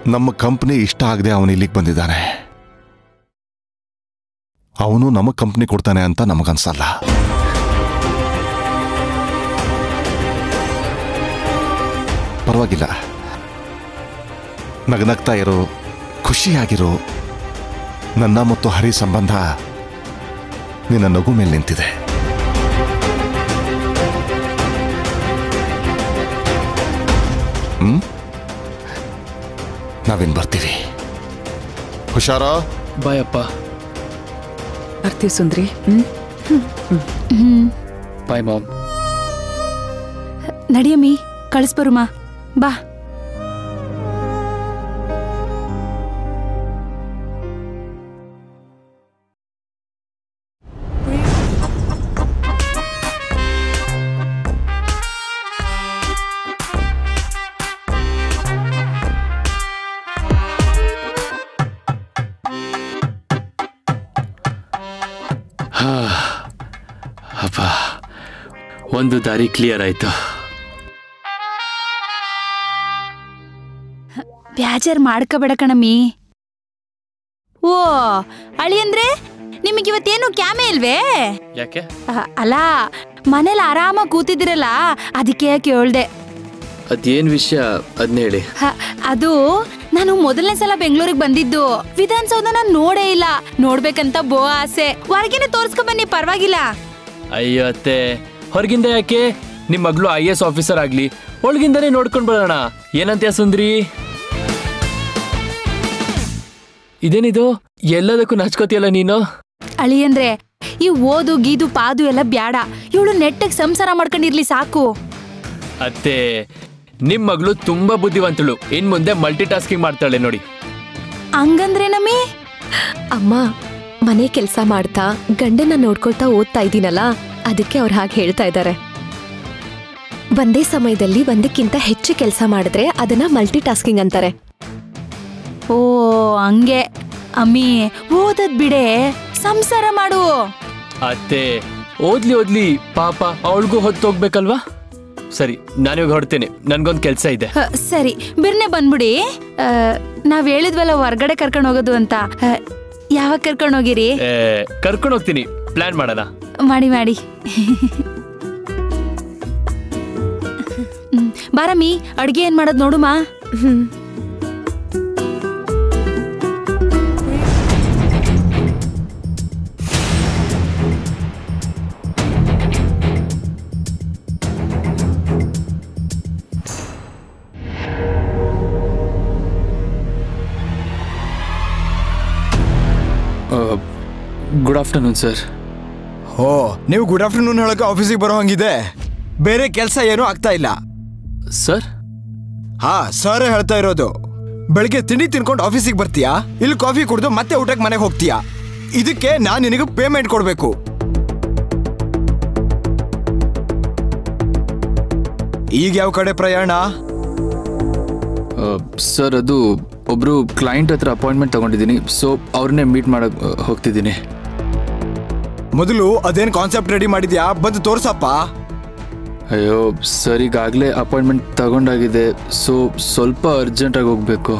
ನಮ್ಮ ಕಂಪ್ನಿ ಇಷ್ಟ ಆಗದೆ ಅವನು ಇಲ್ಲಿಗೆ ಬಂದಿದ್ದಾನೆ ಅವನು ನಮ್ಮ ಕಂಪ್ನಿ ಕೊಡ್ತಾನೆ ಅಂತ ನಮಗನ್ಸಲ್ಲ ಪರವಾಗಿಲ್ಲ ನಗನಗ್ತಾ ಇರೋ ಖುಷಿಯಾಗಿರೋ ನನ್ನ ಮತ್ತು ಹರಿ ಸಂಬಂಧ ನಿನ್ನ ನಗು ಮೇಲೆ ನಿಂತಿದೆ ಹ್ಮ್ ನಾವೇನ್ ಬರ್ತೀವಿ ಹುಷಾರಾ ಬಾಯಪ್ಪ ಬರ್ತೀವಿ ಸುಂದ್ರಿ ಬಾಯ್ ಮಾಮ್ ನಡಿಯಮ್ಮಿ ಕಳಿಸ್ಬರುಮಾ ಬಾ ಅಪ್ಪ ಒಂದು ದಾರಿ ಕ್ಲಿಯರ್ ಆಯ್ತು ಬ್ಯಾಜಾರ್ ಮಾಡ್ಕೋಬೇಡ ಕಣಮ್ಮಿ ಓ ಅಳಿ ಅಂದ್ರೆ ನಿಮಗಿವತ್ತೇನು ಕ್ಯಾಮೆ ಇಲ್ವೇ ಯಾಕೆ ಅಹ್, ಅಲ್ಲ ಮನೇಲಿ ಆರಾಮಾಗಿ ಕೂತಿದ್ದೀರಲ್ಲ ಅದಕ್ಕೆ ಕೇಳ್ದೆ ಅದೇನ್ ವಿಷಯ ಅದನ್ನ ಹೇಳಿ ಹ, ಅದು ನಾನು ಮೊದಲನೇ ಸಲ ಬೆಂಗಳೂರಿಗೆ ಬಂದಿದ್ದು ವಿಧಾನಸೌಧ ನಾನು ನೋಡೇ ಇಲ್ಲ ನೋಡ್ಬೇಕಂತ ಬೋ ಆಸೆ ಹೊರಗೇನೆ ತೋರ್ಸ್ಕೊ ಬನ್ನಿ ಪರವಾಗಿಲ್ಲ ಅಯ್ಯೋ ಅತ್ತೆ ಹೊರಗಿಂದ ಯಾಕೆ ನಿಮ್ ಮಗಳು ಐ ಎಸ್ ಆಫೀಸರ್ ಆಗ್ಲಿ ಒಳಗಿಂದಾನೇ ನೋಡ್ಕೊಂಡ್ ಬರೋಣ ಏನಂತ್ಯ ಸುಂದ್ರಿ ಇದೇನಿದು ಎಲ್ಲದಕ್ಕೂ ನಾಚ್ಕೋತಿಯಲ್ಲ ನೀನು ಅಳಿ ಅಂದ್ರೆ ಈ ಓದು ಗೀದು ಪಾದು ಎಲ್ಲ ಬ್ಯಾಡ ಇವಳು ನೆಟ್ಟಗ್ ಸಂಸಾರ ಮಾಡ್ಕೊಂಡಿರ್ಲಿ ಸಾಕು ಅತ್ತೆ ನಿಮ್ ಮಗಳು ತುಂಬಾ ಬುದ್ಧಿವಂತಳು ಇನ್ ಮುಂದೆ ಮಲ್ಟಿ ಟಾಸ್ಕಿಂಗ್ ಮಾಡ್ತಾಳೆ ನೋಡಿ ಹಂಗಂದ್ರೆ ನಮ್ಮಿ ಅಮ್ಮ ಮನೆ ಕೆಲಸ ಮಾಡ್ತಾ ಗಂಡನ ನೋಡ್ಕೊಳ್ತಾ ಓದ್ತಾ ಇದ್ದೀನಲ್ಲ ಅದಕ್ಕೆ ಅವ್ರು ಹಾಗೆ ಹೇಳ್ತಾ ಇದ್ದಾರೆ ಒಂದೇ ಸಮಯದಲ್ಲಿ ಒಂದಕ್ಕಿಂತ ಹೆಚ್ಚು ಕೆಲಸ ಮಾಡಿದ್ರೆ ಅದನ್ನ ಮಲ್ಟಿ ಟಾಸ್ಕಿಂಗ್ ಅಂತಾರೆ ಓ ಹಂಗೆ ಅಮ್ಮಿ ಓದದ್ ಬಿಡೆ ಸಂಸಾರ ಮಾಡು ಅತ್ತೆ ಓದ್ಲಿ ಓದ್ಲಿ ಪಾಪ ಅವಳಿಗೂ ಹೊತ್ತು ಹೋಗ್ಬೇಕಲ್ವಾ ಸರಿ ನಾನಿವಾಗ ಹೊರಡ್ತೇನೆ ನನ್ಗೊಂದ್ ಕೆಲ್ಸ ಇದೆ ಹ, ಸರಿ ಬಿರ್ನೆ ಬಂದ್ಬಿಡಿ ಆ, ನಾವ್ ಹೇಳಿದ್ವಲ್ಲ ಹೊರ್ಗಡೆ ಕರ್ಕೊಂಡು ಹೋಗೋದು ಅಂತ ಆ, ಯಾವಾಗ ಕರ್ಕೊಂಡು ಹೋಗಿರಿ ಕರ್ಕೊಂಡು ಹೋಗ್ತೀನಿ ಪ್ಲಾನ್ ಮಾಡೋಣ ಮಾಡಿ ಮಾಡಿ ಹ್ಮ್, ಬಾರಮ್ಮಿ ಅಡ್ಗೆ ಏನ್ ಮಾಡೋದ್ ನೋಡುಮಾ ಹ್ಮ್ ಗುಡ್ ಆಫ್ಟರ್ನೂನ್ ಸರ್ ಓ ನೀವು ಗುಡ್ ಆಫ್ಟರ್ನೂನ್ ಹೇಳಕ್ಕೆ ಆಫೀಸಿಗೆ ಬರೋ ಹಂಗಿದೆ ಬೇರೆ ಕೆಲಸ ಏನೂ ಆಗ್ತಾ ಇಲ್ಲ ಸರ್ ಹಾ ಸರ್ ಹೇಳ್ತಾ ಇರೋದು ಬೆಳಿಗ್ಗೆ ತಿಂಡಿ ತಿನ್ಕೊಂಡು ಆಫೀಸಿಗೆ ಬರ್ತೀಯಾ ಇಲ್ಲಿ ಕಾಫಿ ಕುಡಿದು ಮತ್ತೆ ಊಟಕ್ಕೆ ಮನೆಗೆ ಹೋಗ್ತೀಯಾ ಇದಕ್ಕೆ ನಾನು ನಿನಗೆ ಪೇಮೆಂಟ್ ಕೊಡಬೇಕು ಈಗ ಯಾವ ಕಡೆ ಪ್ರಯಾಣ ಸರ್ ಅದು ಒಬ್ರು ಕ್ಲೈಂಟ್ ಹತ್ರ ಅಪಾಯಿಂಟ್ಮೆಂಟ್ ತಗೊಂಡಿದ್ದೀನಿ ಸೊ ಅವ್ರನ್ನೇ ಮೀಟ್ ಮಾಡಕ್ ಆ, ಹೋಗ್ತಿದ್ದೀನಿ ಮೊದಲು ಅದೇನ್ ಕಾನ್ಸೆಪ್ಟ್ ರೆಡಿ ಮಾಡಿದ್ಯಾ ಬಂದು ತೋರ್ಸಪ್ಪ ಅಯ್ಯೋ ಸರ್ ಈಗಾಗಲೇ ಅಪಾಯಿಂಟ್ಮೆಂಟ್ ತಗೊಂಡಾಗಿದೆ ಸೊ ಸ್ವಲ್ಪ ಅರ್ಜೆಂಟಾಗಿ ಹೋಗ್ಬೇಕು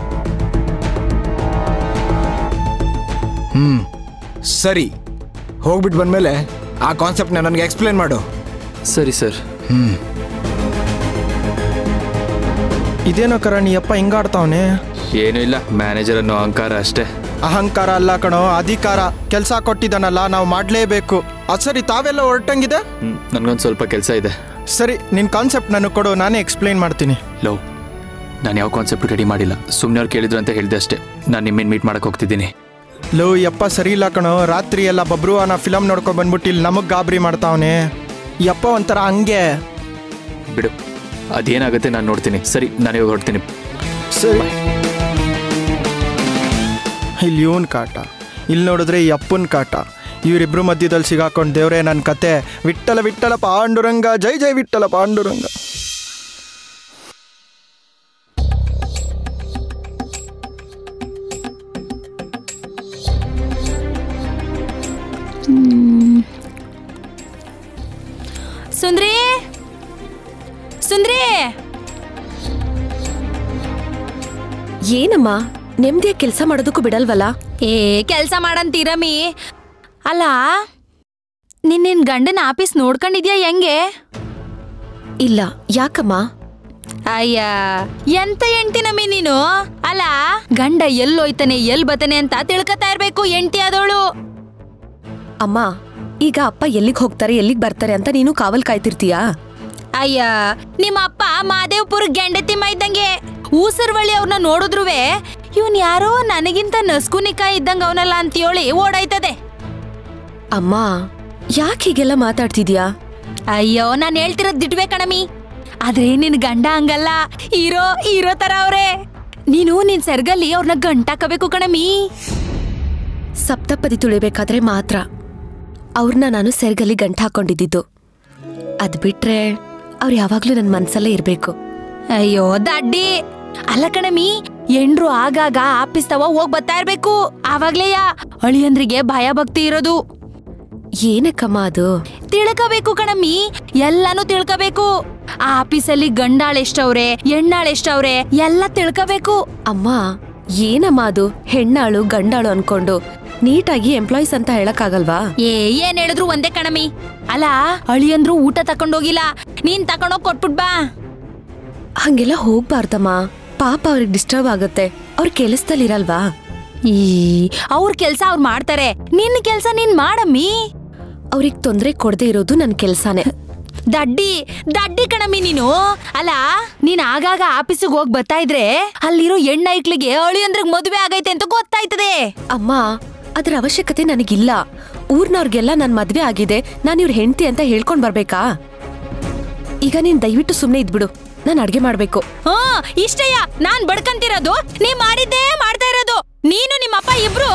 ಹ್ಮ್ ಸರಿ ಹೋಗ್ಬಿಟ್ಟು ಬಂದ್ಮೇಲೆ ಆ ಕಾನ್ಸೆಪ್ಟ್ನ ನನಗೆ ಎಕ್ಸ್ಪ್ಲೇನ್ ಮಾಡು ಸರಿ ಸರ್ ಇದೇನೋ ಕರಣಿ ಅಪ್ಪ ಹಿಂಗಾಡ್ತಾವನೆ ಏನೂ ಇಲ್ಲ ಮ್ಯಾನೇಜರ್ ಅನ್ನೋ ಅಹಂಕಾರ ಅಷ್ಟೇ ಅಹಂಕಾರ ಅಲ್ಲ ಕಣೋ ಅಧಿಕಾರ ಕೆಲಸ ಕೊಟ್ಟಿದ್ದಾನಲ್ಲ ನಾವು ಮಾಡಲೇಬೇಕು ಅದು ಸರಿ ತಾವೆಲ್ಲ ಹೊರಟಂಗಿದೆ ಹ್ಮ್, ನನ್ಗೊಂದು ಸ್ವಲ್ಪ ಕೆಲಸ ಇದೆ ಸರಿ ನಿನ್ನ ಕಾನ್ಸೆಪ್ಟ್ ನನಗೆ ಕೊಡು ನಾನೇ ಎಕ್ಸ್ಪ್ಲೈನ್ ಮಾಡ್ತೀನಿ ಲವ್ ನಾನು ಯಾವ ಕಾನ್ಸೆಪ್ಟ್ ರೆಡಿ ಮಾಡಿಲ್ಲ ಸುಮ್ಮನೆ ಅವ್ರು ಕೇಳಿದ್ರು ಅಂತ ಹೇಳಿದೆ ಅಷ್ಟೇ ನಾನು ನಿಮ್ಮನ್ನು ಮೀಟ್ ಮಾಡಕ್ಕೆ ಹೋಗ್ತಿದ್ದೀನಿ ಲೋ ಯಪ್ಪ ಸರಿ ಇಲ್ಲ ಕಣೋ ರಾತ್ರಿ ಎಲ್ಲ ಬಬ್ರುವನ ಫಿಲಮ್ ನೋಡ್ಕೊ ಬಂದ್ಬಿಟ್ಟು ಇಲ್ಲಿ ನಮಗೆ ಗಾಬರಿ ಮಾಡ್ತಾವನೆ ಯಪ್ಪ ಒಂಥರ ಹಂಗೆ ಬಿಡು ಅದೇನಾಗುತ್ತೆ ನಾನು ನೋಡ್ತೀನಿ ಸರಿ ನಾನು ಇವಾಗ ಹೊರಡ್ತೀನಿ ಸರಿ ಇಲ್ಲಿ ಇವನ್ ಕಾಟ ಇಲ್ಲಿ ನೋಡಿದ್ರೆ ಈ ಅಪ್ಪನ ಕಾಟ ಇವರಿಬ್ರು ಮಧ್ಯದಲ್ಲಿ ಸಿಗಾಕೊಂಡು ದೇವ್ರೆ ನನ್ನ ಕತೆ ವಿಠಲ ವಿಠಲ ಪಾಂಡುರಂಗ ಜೈ ಜೈ ವಿಠಲ ಪಾಂಡುರಂಗ ಸುಂದ್ರಿ ಸುಂದ್ರಿ ಏನಮ್ಮ ನೆಮ್ಮದಿಯ ಕೆಲಸ ಮಾಡೋದಕ್ಕೂ ಬಿಡಲ್ವಲ್ಲ ಏ ಕೆಲ್ಸ ಮಾಡಂತೀರಮ್ಮಿ ಅಲ್ಲ ನಿನ್ ನಿನ್ ಗಂಡನ ಆಫೀಸ್ ನೋಡ್ಕೊಂಡಿದ್ಯಾ ಹೆಂಗೆ ಇಲ್ಲ ಯಾಕಮ್ಮ ಅಯ್ಯ ಎಂತ ಎಂಟಿನಮ್ಮಿ ನೀನು ಅಲ್ಲ ಗಂಡ ಎಲ್ಲೋಯ್ತಾನೆ ಎಲ್ ಬತಾನೆ ಅಂತ ತಿಳ್ಕೊತಾ ಇರ್ಬೇಕು ಎಂಟಿ ಆದವಳು ಅಮ್ಮ ಈಗ ಅಪ್ಪ ಎಲ್ಲಿಗೆ ಹೋಗ್ತಾರೆ ಎಲ್ಲಿಗೆ ಬರ್ತಾರೆ ಅಂತ ನೀನು ಕಾವಲ್ ಕಾಯ್ತಿರ್ತೀಯಾ ಅಯ್ಯ ನಿಮ್ಮ ಅಪ್ಪ ಮಾದೇವ್ಪುರ ಗೆಂಡತಿಮ್ಮ ಇದ್ದಂಗೆ ಊಸರ್ವಳ್ಳಿ ಅವ್ರನ್ನ ನೋಡಿದ್ರುವೆ ಇವನ್ ಯಾರೋ ನನಗಿಂತ ನಸ್ಕುನಿಕ ಇದ್ದಂಗ ಅವನಲ್ಲ ಅಂತೀಯೋಳಿ ಓಡಾಯ್ತದೆ ಅಮ್ಮ ಯಾಕೆ ಹೀಗೆಲ್ಲ ಮಾತಾಡ್ತಿದ್ಯಾ ಅಯ್ಯೋ ನಾನ್ ಹೇಳ್ತಿರೋದ್ ದಿಟ್ವೆ ಕಣಮಿ ಆದ್ರೆ ನಿನ್ ಗಂಡ ಹಂಗಲ್ಲ ಹೀರೋ ಹೀರೋ ತರ ಅವ್ರೆ ನೀನು ನಿನ್ ಸರ್ಗಲ್ಲಿ ಅವ್ರನ್ನ ಗಂಟಾಕಬೇಕು ಕಣಮಿ ಸಪ್ತಪದಿ ತುಳಿಬೇಕಾದ್ರೆ ಮಾತ್ರ ಅವ್ರನ್ನ ನಾನು ಸೆರ್ಗಲ್ಲಿ ಗಂಟು ಹಾಕೊಂಡಿದ್ದಿದ್ದು ಅದ್ ಬಿಟ್ರೆ ಅವ್ರು ಯಾವಾಗ್ಲೂ ನನ್ನ ಮನ್ಸಲ್ಲೇ ಇರ್ಬೇಕು ಅಯ್ಯೋ ದಡ್ಡಿ ಅಲ್ಲ ಕಣಮಿ ಎಂಡ್ರು ಆಗಾಗ ಆಫೀಸ್ ತವ ಹೋಗ್ ಬರ್ತಾ ಇರ್ಬೇಕು ಆವಾಗ್ಲೇಯ ಅಳಿಯಂದ್ರಿಗೆ ಭಯ ಭಕ್ತಿ ಇರೋದು ಏನಕ್ಕಮ್ಮ ಅದು ತಿಳ್ಕಬೇಕು ಕಣಮ್ಮಿ ಎಲ್ಲಾನು ತಿಳ್ಕಬೇಕು ಆ ಆಫೀಸಲ್ಲಿ ಗಂಡಾಳ್ ಎಷ್ಟವ್ರೆ ಹೆಣ್ಣಾಳ್ ಎಷ್ಟವ್ರೆ ಎಲ್ಲ ತಿಳ್ಕಬೇಕು ಅಮ್ಮ ಏನಮ್ಮ ಅದು ಹೆಣ್ಣಾಳು ಗಂಡಾಳು ಅನ್ಕೊಂಡು ನೀಟಾಗಿ ಎಂಪ್ಲಾಯೀಸ್ ಅಂತ ಹೇಳಕ್ಕಾಗಲ್ವಾ ಏ ಏನ್ ಹೇಳಿದ್ರು ಒಂದೇ ಕಣಮಿ ಅಲ್ಲ ಅಳಿಯಂದ್ರು ಊಟ ತಕೊಂಡೋಗಿಲ್ಲ ನೀನ್ ತಕೊಂಡೋಗ್ ಕೊಟ್ಬಿಟ್ ಬಾ ಹಂಗೆಲ್ಲ ಹೋಗ್ಬಾರ್ದಮ್ಮ ಪಾಪ ಅವ್ರಿಗೆ ಡಿಸ್ಟರ್ಬ್ ಆಗುತ್ತೆ ಅವ್ರ ಕೆಲಸದಲ್ಲಿರಲ್ವಾ ಈ ಅವ್ರ ಕೆಲ್ಸ ಅವ್ರು ಮಾಡ್ತಾರೆ ನಿನ್ ಕೆಲ್ಸ ನೀನ್ ಮಾಡಮ್ಮಿ ಅವ್ರಿಗೆ ತೊಂದರೆ ಕೊಡದೆ ಇರೋದು ನನ್ನ ಕೆಲ್ಸಾನೇ ದಡ್ಡಿ ದಡ್ಡಿ ಕಣಮ್ಮಿ ನೀನು ಅಲ್ಲ ನೀನ್ ಆಗಾಗ ಆಫೀಸಿಗೆ ಹೋಗ್ ಬರ್ತಾ ಇದ್ರೆ ಅಲ್ಲಿರೋ ಹೆಣ್ಣೈಕ್ಳಿಗೆ ಅಳಿಯಂದ್ರಿಗೆ ಮದುವೆ ಆಗೈತೆ ಅಂತ ಗೊತ್ತಾಯ್ತದೆ ಅಮ್ಮ ಅದ್ರ ಅವಶ್ಯಕತೆ ನನಗಿಲ್ಲ ಊರ್ನವ್ರಿಗೆಲ್ಲ ನನ್ ಮದ್ವೆ ಆಗಿದೆ ನಾನು ಇವ್ರ ಹೆಂಡತಿ ಅಂತ ಹೇಳ್ಕೊಂಡ್ ಬರ್ಬೇಕಾ ಈಗ ನೀನ್ ದಯವಿಟ್ಟು ಸುಮ್ನೆ ಇದ್ಬಿಡು ನಾನು ಅಡ್ಗೆ ಮಾಡ್ಬೇಕು ಹಾ ಇಷ್ಟಯ್ಯ ನಾನ್ ಬಡ್ಕಂತಿರೋದು ನೀ ಮಾಡಿದ್ದೇ ಮಾಡ್ತಾ ಇರೋದು ನೀನು ನಿಮ್ಮಪ್ಪ ಇಬ್ರು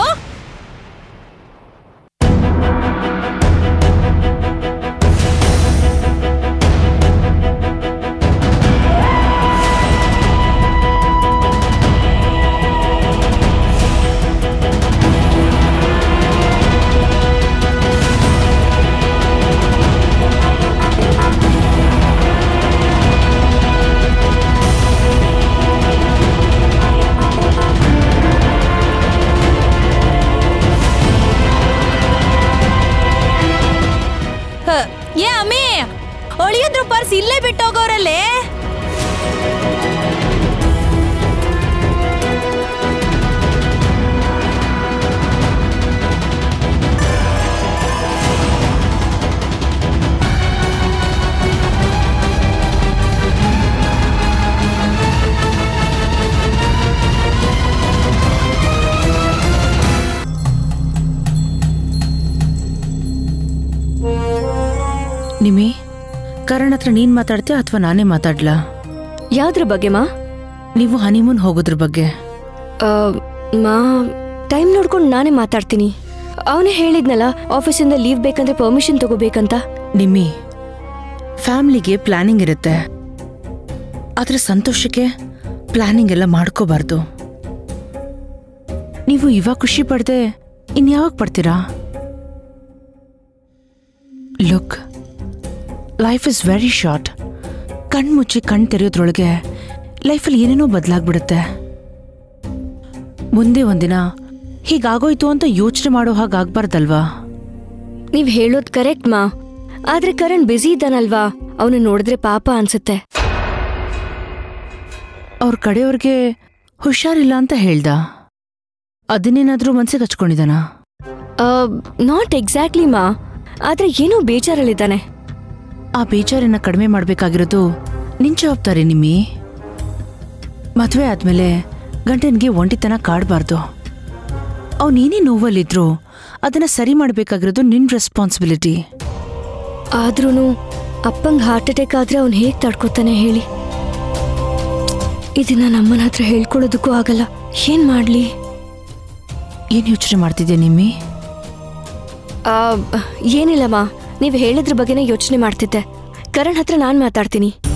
ಹ, ಏ ಅಮ್ಮಿ ಒಳಿಯದ್ರ ಪರ್ಸ್ ಇಲ್ಲೇ ಬಿಟ್ಟೋಗೋರಲ್ಲೇ ನಿಮಿ ಕರಣ್ ಹತ್ರ ನೀನ್ ಮಾತಾಡ್ತೀಯ ಅಥವಾ ನಾನೇ ಮಾತಾಡ್ಲಾ ಯಾವ್ದ್ರ ಬಗ್ಗೆ ಮಾ ನೀವು ಹನಿಮೂನ್ ಹೋಗೋದ್ರ ಬಗ್ಗೆ ಮಾ ಟೈಮ್ ನೋಡ್ಕೊಂಡು ನಾನೇ ಮಾತಾಡ್ತೀನಿ ಅವನೇ ಹೇಳಿದ್ನಲ್ಲ ಆಫೀಸಿಂದ ಲೀವ್ ಬೇಕಂದ್ರೆ ಪರ್ಮಿಷನ್ ತಗೋಬೇಕಂತ ನಿಮ್ಮಿ ಫ್ಯಾಮ್ಲಿಗೆ ಪ್ಲಾನಿಂಗ್ ಇರುತ್ತೆ ಆದ್ರೆ ಸಂತೋಷಕ್ಕೆ ಪ್ಲಾನಿಂಗ್ ಎಲ್ಲ ಮಾಡ್ಕೋಬಾರ್ದು ನೀವು ಇವಾಗ ಖುಷಿ ಪಡ್ದೆ ಇನ್ಯಾವಾಗ ಪಡ್ತೀರಾ look life is very short ಕಣ್ ಮುಚ್ಚಿ ಕಣ್ ತೆರೆಯೋದ್ರೊಳಗೆ ಲೈಫಲ್ಲಿ ಏನೇನೋ ಬದಲಾಗ್ಬಿಡುತ್ತೆ ಮುಂದೆ ಒಂದಿನ ಹೀಗಾಗೋಯ್ತು ಅಂತ ಯೋಚನೆ ಮಾಡೋ ಹಾಗಾಗ್ಬಾರ್ದಲ್ವಾ ನೀವ್ ಹೇಳೋದ್ ಕರೆಕ್ಟ್ ಮಾ ಆದ್ರೆ ಕರಣ್ ಬ್ಯುಸಿ ಇದ್ದಾನಲ್ವಾ ಅವನು ನೋಡಿದ್ರೆ ಪಾಪ ಅನ್ಸುತ್ತೆ ಅವ್ರ ಕಡೆಯವ್ರಿಗೆ ಹುಷಾರಿಲ್ಲ ಅಂತ ಹೇಳ್ದ ಅದನ್ನೇನಾದ್ರೂ ಮನ್ಸಿಗೆ ಹಚ್ಕೊಂಡಿದಾನ ನಾಟ್ ಎಕ್ಸಾಕ್ಟ್ಲಿ ಮಾ ಆದ್ರೆ ಏನೋ ಬೇಜಾರಲ್ಲಿದ್ದಾನೆ ಆ ಬೇಜಾರನ್ನ ಕಡಿಮೆ ಮಾಡ್ಬೇಕಾಗಿರೋದು ನಿನ್ ಜವಾಬ್ದಾರಿ ನಿಮ್ಮಿ ಮದ್ವೆ ಆದ್ಮೇಲೆ ಗಂಡನ್ಗೆ ಒಂಟಿತನ ಕಾಡಬಾರ್ದು ಅವನೇನೇ ನೋವಲ್ಲಿದ್ರು ಅದನ್ನ ಸರಿ ಮಾಡ್ಬೇಕಾಗಿರೋದು ನಿನ್ ರೆಸ್ಪಾನ್ಸಿಬಿಲಿಟಿ ಆದ್ರೂನು ಅಪ್ಪಂಗ್ ಹಾರ್ಟ್ ಅಟ್ಯಾಕ್ ಆದ್ರೆ ಅವ್ನು ಹೇಗ್ ತಡ್ಕೊತಾನೆ ಹೇಳಿ ಇದನ್ನ ನಮ್ಮನ ಹತ್ರ ಹೇಳ್ಕೊಳ್ಳೋದಕ್ಕೂ ಆಗಲ್ಲ ಏನ್ ಮಾಡ್ಲಿ ಏನ್ ಯೋಚನೆ ಮಾಡ್ತಿದ್ಯಾ ನಿಮ್ಮಿ ಆ, ಏನಿಲ್ಲಮ್ಮ ನೀವು ಹೇಳಿದ್ರ ಬಗ್ಗೆನೇ ಯೋಚನೆ ಮಾಡ್ತಿದ್ದೆ ಕರಣ್ ಹತ್ರ ನಾನ್ ಮಾತಾಡ್ತೀನಿ